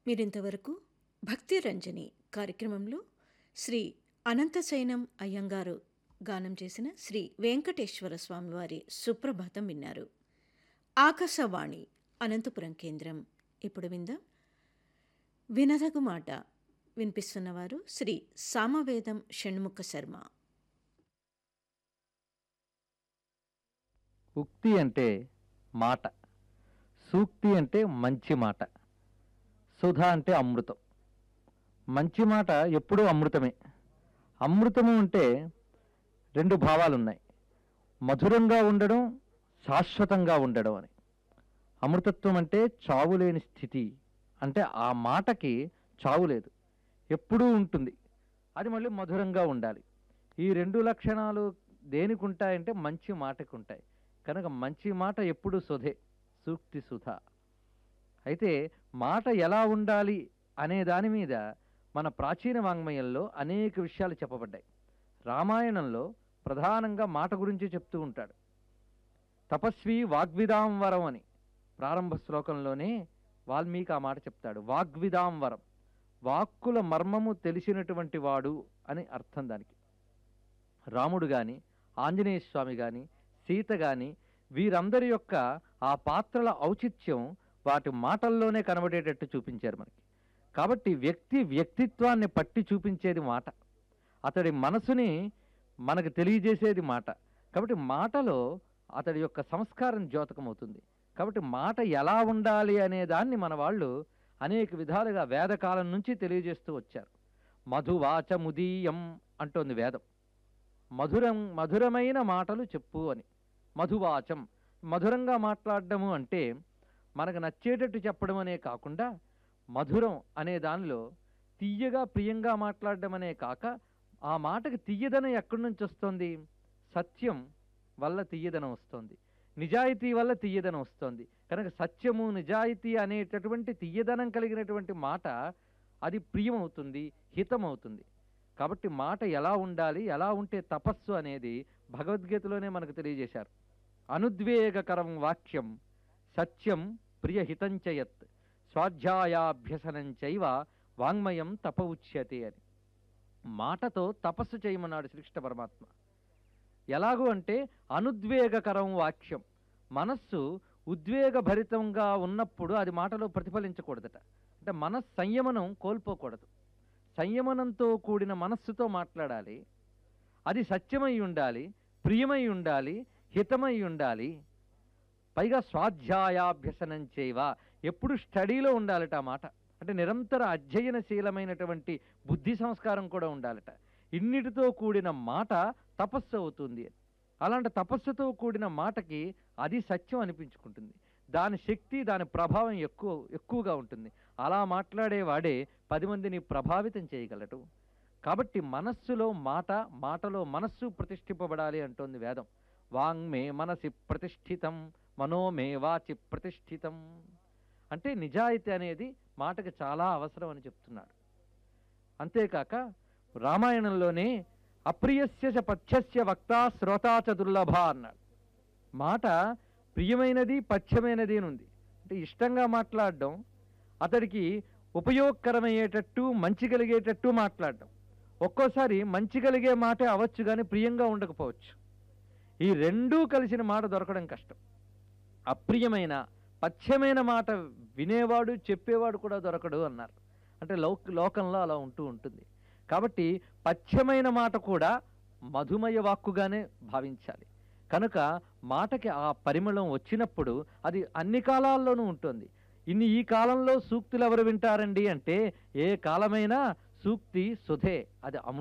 మీరింతవరకు భక్తి రంజని కార్యక్రమంలో శ్రీ అనంతశయనం అయ్యంగారు గానం చేసిన శ్రీ వెంకటేశ్వర స్వామివారి సుప్రభాతం విన్నారు ఆకాశవాణి అనంతపురం కేంద్రం ఇప్పుడు విందాం వినదగు మాట వినిపిస్తున్నవారు శ్రీ సామవేదం షణ్ముఖ శర్మ ఉక్తి అంటే మాట సూక్తి అంటే మంచి మాట సుధ అంటే అమృతం మంచి మాట ఎప్పుడూ అమృతమే అమృతము అంటే రెండు భావాలు ఉన్నాయి మధురంగా ఉండడం శాశ్వతంగా ఉండడం అని అమృతత్వం అంటే చావు లేని స్థితి అంటే ఆ మాటకి చావు లేదు ఎప్పుడూ ఉంటుంది అది మళ్ళీ మధురంగా ఉండాలి ఈ రెండు లక్షణాలు దేనికి ఉంటాయంటే మంచి మాటకు ఉంటాయి కనుక మంచి మాట ఎప్పుడు సుధే సూక్తి సుధ అయితే మాట ఎలా ఉండాలి అనే దాని మీద మన ప్రాచీన వాంగ్మయంలో అనేక విషయాలు చెప్పబడ్డాయి రామాయణంలో ప్రధానంగా మాట గురించి చెప్తూ ఉంటాడు తపస్వి వాగ్విదాం వరం అని ప్రారంభ శ్లోకంలోనే వాల్మీకి ఆ మాట చెప్తాడు వాగ్విదాం వరం వాక్కుల మర్మము తెలిసినటువంటి వాడు అని అర్థం దానికి రాముడు గాని ఆంజనేయ స్వామి గాని సీత గాని వీరందరి యొక్క ఆ పాత్రల ఔచిత్యం వాటి మాటల్లోనే కనబడేటట్టు చూపించారు మనకి కాబట్టి వ్యక్తి వ్యక్తిత్వాన్ని పట్టి చూపించేది మాట అతడి మనసుని మనకు తెలియజేసేది మాట కాబట్టి మాటలో అతడి యొక్క సంస్కారం ద్యోతకమవుతుంది కాబట్టి మాట ఎలా ఉండాలి అనే దాన్ని మన వాళ్ళు అనేక విధాలుగా వేదకాలం నుంచి తెలియజేస్తూ వచ్చారు మధువాచ ముదీయం అంటోంది వేదం మధురం మధురమైన మాటలు చెప్పు అని మధువాచం మధురంగా మాట్లాడడము అంటే మనకు నచ్చేటట్టు చెప్పడం అనే కాకుండా మధురం అనే దానిలో తీయగా ప్రియంగా మాట్లాడడం అనే కాక ఆ మాటకి తీయదనం ఎక్కడి నుంచి వస్తుంది సత్యం వల్ల తీయదనం వస్తుంది నిజాయితీ వల్ల తీయదనం వస్తుంది కనుక సత్యము నిజాయితీ అనేటటువంటి తీయదనం కలిగినటువంటి మాట అది ప్రియమవుతుంది హితమవుతుంది కాబట్టి మాట ఎలా ఉండాలి ఎలా ఉంటే తపస్సు అనేది భగవద్గీతలోనే మనకు తెలియజేశారు అనుద్వేగకరం వాక్యం సత్యం ప్రియహితంచయత్ స్వాధ్యాయాభ్యసనం చైవ వాంగ్మయం తప ఉచ్యతే అని మాటతో తపస్సు చేయమన్నాడు శ్రీకృష్ణ పరమాత్మ ఎలాగూ అంటే అనుద్వేగకరం వాక్యం మనస్సు ఉద్వేగభరితంగా ఉన్నప్పుడు అది మాటలో ప్రతిఫలించకూడదట అంటే మన సంయమనం కోల్పోకూడదు సంయమనంతో కూడిన మనస్సుతో మాట్లాడాలి అది సత్యమై ఉండాలి ప్రియమై ఉండాలి హితమై ఉండాలి పైగా స్వాధ్యాయాభ్యసనం చేయవ ఎప్పుడు స్టడీలో ఉండాలట ఆ మాట అంటే నిరంతర అధ్యయనశీలమైనటువంటి బుద్ధి సంస్కారం కూడా ఉండాలట ఇన్నిటితో కూడిన మాట తపస్సు అవుతుంది అలాంటి తపస్సుతో కూడిన మాటకి అది సత్యం అనిపించుకుంటుంది దాని శక్తి దాని ప్రభావం ఎక్కువ ఎక్కువగా ఉంటుంది అలా మాట్లాడేవాడే పది మందిని ప్రభావితం చేయగలడు కాబట్టి మనస్సులో మాట మాటలో మనస్సు ప్రతిష్ఠింపబడాలి అంటోంది వేదం వాంగ్మే మనసి ప్రతిష్ఠితం మనోమే వాచి ప్రతిష్ఠితం అంటే నిజాయితీ అనేది మాటకి చాలా అవసరం అని చెప్తున్నాడు అంతేకాక రామాయణంలోనే అప్రియస్య చ పథ్యస్య వక్త శ్రోతా చ దుర్లభ అన్నాడు మాట ప్రియమైనది పథ్యమైనది అని ఉంది అంటే ఇష్టంగా మాట్లాడడం అతడికి ఉపయోగకరమయ్యేటట్టు మంచి కలిగేటట్టు మాట్లాడడం ఒక్కోసారి మంచి కలిగే మాటే అవ్వచ్చు కానీ ప్రియంగా ఉండకపోవచ్చు ఈ రెండూ కలిసిన మాట దొరకడం కష్టం అప్రియమైన పథ్యమైన మాట వినేవాడు చెప్పేవాడు కూడా దొరకడు అన్నారు అంటే లోక లోకంలో అలా ఉంటూ ఉంటుంది కాబట్టి పథ్యమైన మాట కూడా మధుమయ వాక్కుగానే భావించాలి కనుక మాటకి ఆ పరిమళం వచ్చినప్పుడు అది అన్ని కాలాల్లోనూ ఉంటుంది ఇన్ని ఈ కాలంలో సూక్తులు ఎవరు వింటారండి అంటే ఏ కాలమైనా సూక్తి సుధే అది అమృత